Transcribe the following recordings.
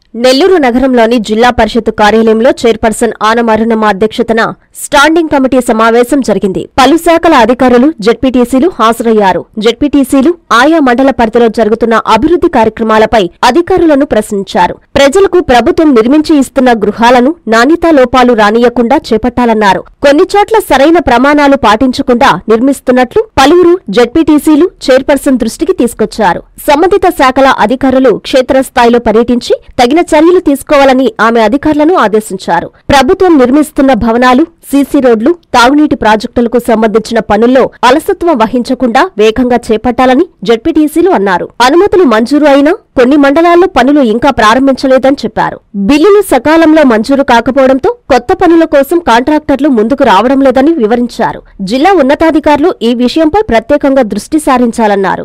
నెల్లూరు నగరంలోని జిల్లా పరిషత్ కార్యాలయంలో చైర్పర్సన్ ఆనమరుణమ్మ అధ్యక్షతన స్టాండింగ్ కమిటీ సమావేశం జరిగింది పలు శాఖల అధికారులు జెడ్పీటీసీలు హాజరయ్యారు జెడ్పీటీసీలు ఆయా మండల పరిధిలో జరుగుతున్న అభివృద్ధి కార్యక్రమాలపై అధికారులను ప్రశ్నించారు ప్రజలకు ప్రభుత్వం నిర్మించి ఇస్తున్న గృహాలను నాణ్యతా లోపాలు రానియకుండా చేపట్టాలన్నారు కొన్ని చోట్ల సరైన ప్రమాణాలు పాటించకుండా నిర్మిస్తున్నట్లు పలువురు జెడ్పీటీసీలు చైర్పర్సన్ దృష్టికి తీసుకొచ్చారు సంబంధిత శాఖల అధికారులు క్షేత్రస్థాయిలో పర్యటించి తగిన చర్యలు తీసుకోవాలని ఆమె అధికారులను ఆదేశించారు ప్రభుత్వం నిర్మిస్తున్న భవనాలు సీసీ రోడ్లు తాగునీటి ప్రాజెక్టులకు సంబంధించిన పనుల్లో అలసత్వం వహించకుండా వేగంగా చేపట్టాలని జెడ్పీటీసీలు అన్నారు అనుమతులు మంజూరు అయినా కొన్ని మండలాల్లో పనులు ఇంకా ప్రారంభించలేదని చెప్పారు బిల్లులు సకాలంలో మంజూరు కాకపోవడంతో కొత్త పనుల కోసం కాంట్రాక్టర్లు ముందుకు రావడం లేదని వివరించారు జిల్లా ఉన్నతాధికారులు ఈ విషయంపై ప్రత్యేకంగా దృష్టి సారించాలన్నారు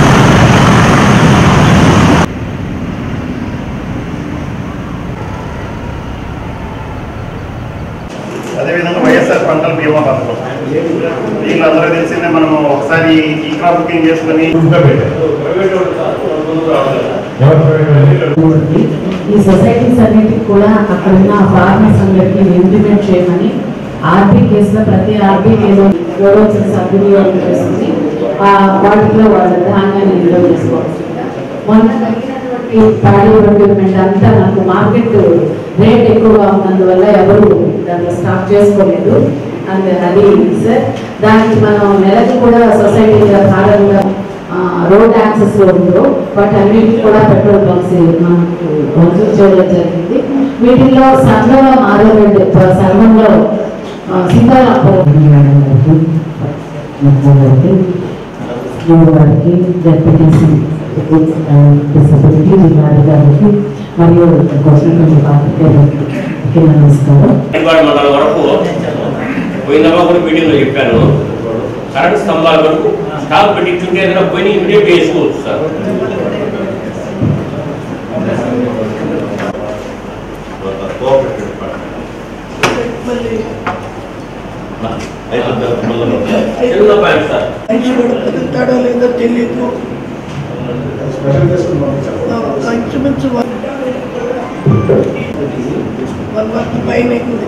అదేవిధంగా వైఎస్ఆర్ పంటల బీమా పథకం దీనిలో అందరూ తెలిసిందే మనము ఒకసారి ఈ క్రాప్ బుకింగ్ చేసుకుని ఈ సొసైటీస్ అన్నిటికి కూడా అక్కడ ఉన్న ఫార్మర్స్ అందరికీ ఇంప్లిమెంట్ చేయమని ఆర్బీ కేసులో ప్రతి ఆర్బీ కేసులో గౌరవ సద్వినియోగం చేసుకుని ఆ వాటిలో వాళ్ళ ధాన్యాన్ని నిల్వ చేసుకోవాల్సిందిగా మొన్న కలిగినటువంటి పాడి ప్రొక్యూర్మెంట్ అంతా నాకు మార్కెట్ రేట్ ఎక్కువగా ఉన్నందువల్ల ఎవరు దాంట్లో స్టాక్ చేసుకోలేదు అండ్ అది సార్ దానికి మనం నెలకు కూడా సొసైటీ భాగంగా రోడ్ యాక్సెస్ రోడ్లో బట్ అన్నిటికి కూడా పెట్రోల్ బంక్స్ మనకు మంజూరు చేయడం జరిగింది వీటిల్లో సంఘంలో మాధవరెడ్డి సంఘంలో సీతారాంపురం గారికి జడ్పీటీసీ డిసబిలిటీ జిల్లాధికారికి మరియు వచ్చినటువంటి పాత్రికేయులకి నమస్కారం హైదరాబాద్ మండలం వరకు పోయినమ్మా కూడా మీటింగ్లో చెప్పాను కరెంట్ స్తంభాల వరకు స్టాక్ పెట్టి ఇట్లుంటే ఏదైనా పోయి ఇమీడియట్ వేసుకోవచ్చు సార్ తెలుగులో పాయింట్ సార్ మనిషి కూడా కదులుతాడో లేదో తెలియదు ఆ, ఇంచుమించు వన్ వన్ మంత్ పైన అయింది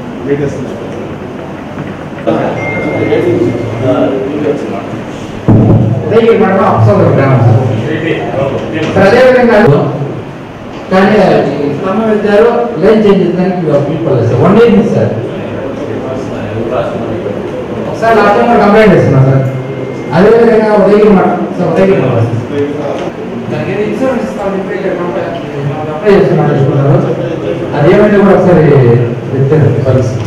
అదే ఈ మండలం అప్సల్ గ్రామం సార్ అదేవిధంగా కానీ స్తంభం వెళ్తారు లైన్ చేంజ్ చేసడానికి people sir one day sir ఒకసారి లాస్ట్ టైం కంప్లైంట్ చేస్తున్నా సార్ అదేవిధంగా ఉదయగిరి మాట సార్ ఉదయగిరి మాట దానికి ఏదో ఇన్సూరెన్స్ ఇస్తామని చెప్పి ఇక్కడ కంప్లైంట్ అప్లై చేస్తున్నారు అనుకున్నారు అదేమంటే కూడా ఒకసారి చెప్తారు పరిస్థితి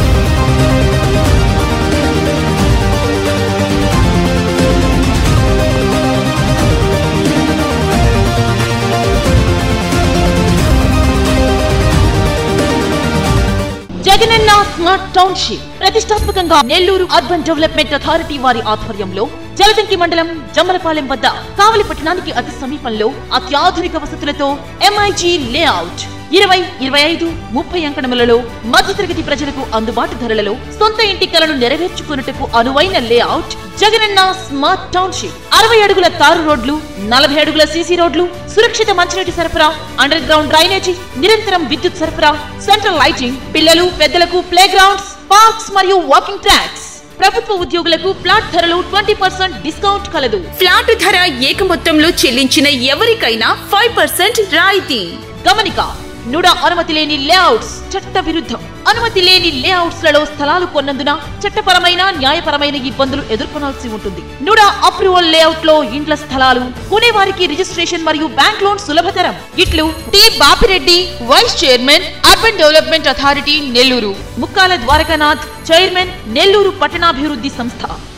జగనన్న స్మార్ట్ టౌన్షిప్ ప్రతిష్టాత్మకంగా నెల్లూరు అర్బన్ డెవలప్మెంట్ అథారిటీ వారి ఆధ్వర్యంలో జలదంకి మండలం జమ్మలపాలెం వద్ద కావలి పట్టణానికి అతి సమీపంలో అత్యాధునిక వసతులతో ఎంఐజీ లేఅవుట్ ఇరవై ఇరవై ఐదు ముప్పై అంకణములలో మధ్యతరగతి ప్రజలకు అందుబాటు ధరలలో సొంత ఇంటి కలను నెరవేర్చుకున్నట్టుకు అనువైన లేఅవుట్ జగనన్న స్మార్ట్ టౌన్షిప్ అరవై అడుగుల తారు రోడ్లు నలభై అడుగుల సీసీ రోడ్లు సురక్షిత మంచినీటి సరఫరా అండర్ గ్రౌండ్ డ్రైనేజీ నిరంతరం విద్యుత్ సరఫరా సెంట్రల్ లైటింగ్ పిల్లలు పెద్దలకు ప్లే గ్రౌండ్స్ పార్క్స్ మరియు వాకింగ్ ట్రాక్స్ ప్రభుత్వ ఉద్యోగులకు ఫ్లాట్ ధరలు ట్వంటీ పర్సెంట్ డిస్కౌంట్ కలదు ఫ్లాట్ ధర ఏక మొత్తంలో చెల్లించిన ఎవరికైనా ఫైవ్ పర్సెంట్ రాయితీ గమనిక నుడ అనుమతి లేని లేఅవుట్స్ చట్ట విరుద్ధం అనుమతి లేని లేఅవుట్స్ లలో స్థలాలు కొన్నందున చట్టపరమైన న్యాయపరమైన ఇబ్బందులు ఎదుర్కొనాల్సి ఉంటుంది నుడ అప్రూవల్ లేఅవుట్ లో ఇండ్ల స్థలాలు కొనేవారికి రిజిస్ట్రేషన్ మరియు బ్యాంక్ లోన్ సులభతరం ఇట్లు T Bapireddy vice chairman urban development authority Nellore Mukkala Dwarakanath chairman Nellore పట్టణాభివృద్ధి సంస్థ